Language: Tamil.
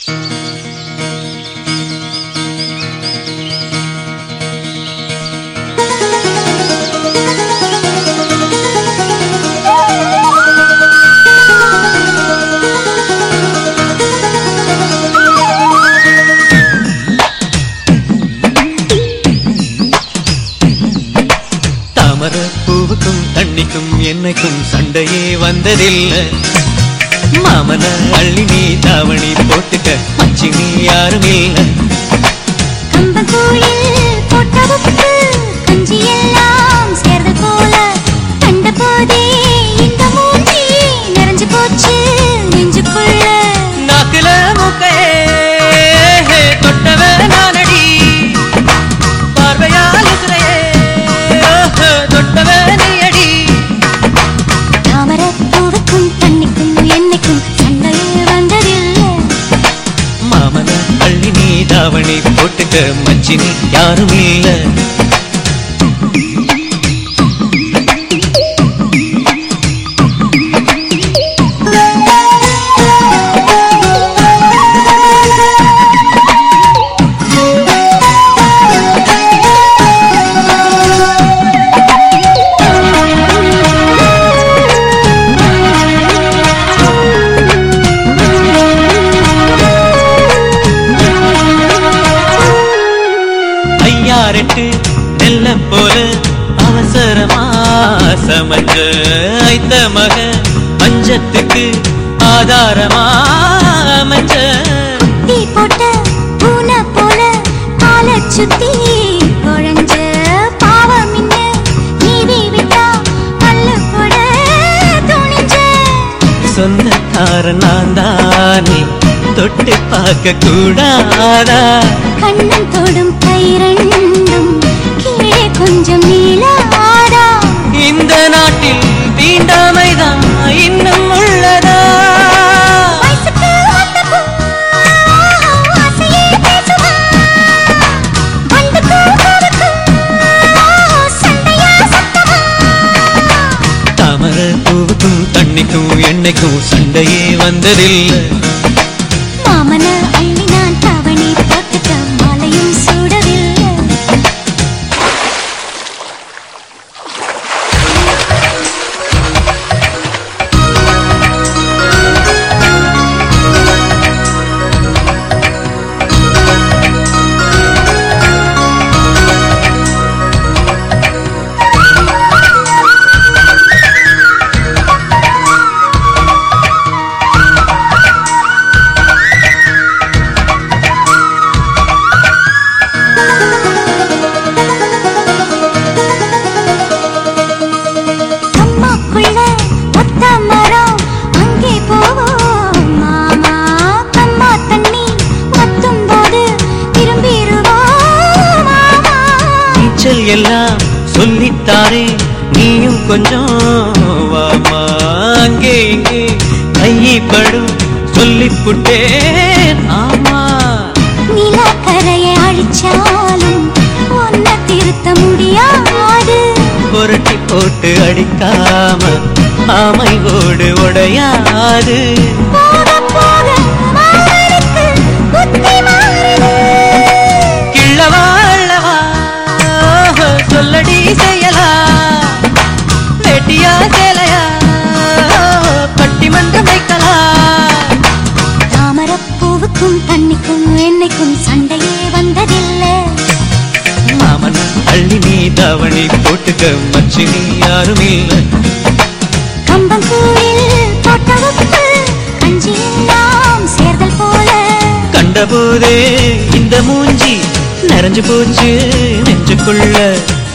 தாமர பூவுக்கும் தண்ணிக்கும் என்னைக்கும் சண்டையே வந்ததில்லை மாமன அள்ளி நீ தாவணி போட்டுக்க மச்சி நீ யாரும் இல்லை கம்பங்கூழில் போட்ட உப்பு, கஞ்சி எல்லாம் சேர்ந்து போல கண்ட போதே இந்த மூஞ்சி நிறைஞ்சு போச்சு நெஞ்சுக்குள்ள நாக்குல மூக்கையே தொட்டவ நானடி பார்வையால் உசுரையே தொட்டவ நீயடி தாமரப் பூவுக்கும் தண்ணிக்கும் என்னைக்கும் சண்டையே வந்ததில்லை மாமன அள்ளி நீ தாவணி போட்டுக்க மச்சி நீ யாரும் இல்லை ஐயாரெட்டு நெல்ல போல அவசரமா சமைச்ச ஐத்த மக பஞ்சத்துக்கு ஆதாரமா அமைச்ச தீ போட்ட பூனை போல காலைச் சுத்தி குழஞ்ச பாவம் இன்ன நீதி விட்டா பல்லு போட துணிஞ்ச சொந்தக்கார நான் தானே தொட்டு பார்க்க கூடாதா கண்ணன் தொடும் கை ரெண்டும் கீழே கொஞ்சம் நீளாதா இந்த நாட்டில் தீண்டாமைதான் இன்னும் உள்ளதா வயசுக்கு வந்த பூ, ஆசையே பேசுமா. வண்டுக்கும் பூவுக்கும் சண்டையா சத்தமா. தாமர பூவுக்கும் தண்ணிக்கும் எண்ணெய்க்கும் சண்டையே வந்ததில்லை மாமன அள்ளி நான் தவணி போட்டுக்க மாலையும் சூடவில்லை அம்மாக்குள்ள ஒத்த மரம் அங்கே போவோம் மாமா கம்மா தண்ணி வத்தும் போது திரும்பிடுவோம் மாமா நீச்சல் எல்லாம் சொல்லித்தாரே நீயும் கொஞ்சம் வாமா அங்கே இங்கே கைப்படும் சொல்லிப்புட்டேன் ஆமா நிலக்கரையை அழிச்சாலும் ஒன்ன திருத்த முடியாது புரட்டி போட்டு அடிக்காம ஆமை ஓடு உடையாது போக போக மாமனுக்கு புத்தி மாறுது கிள்ளவா அள்ளவா ஓஹோ, சொல்லடி செய்யலா வெட்டியா சேலையா பட்டிமன்றம் வைக்கலாம் தாமரப்பூவுக்கும் தண்ணிக்கும் என்னைக்கும் சண்டையே வந்ததில்லை மாமன் அள்ளி நீ தாவணி போட்டுக்க மச்சி நீ யாரும் இல்லை கம்பங்கூழில் போட்ட உப்பு கஞ்சி எல்லாம் சேர்தல் போல கண்டபோதே இந்த மூஞ்சி நிறைஞ்சு போச்சு நெஞ்சுக்குள்ள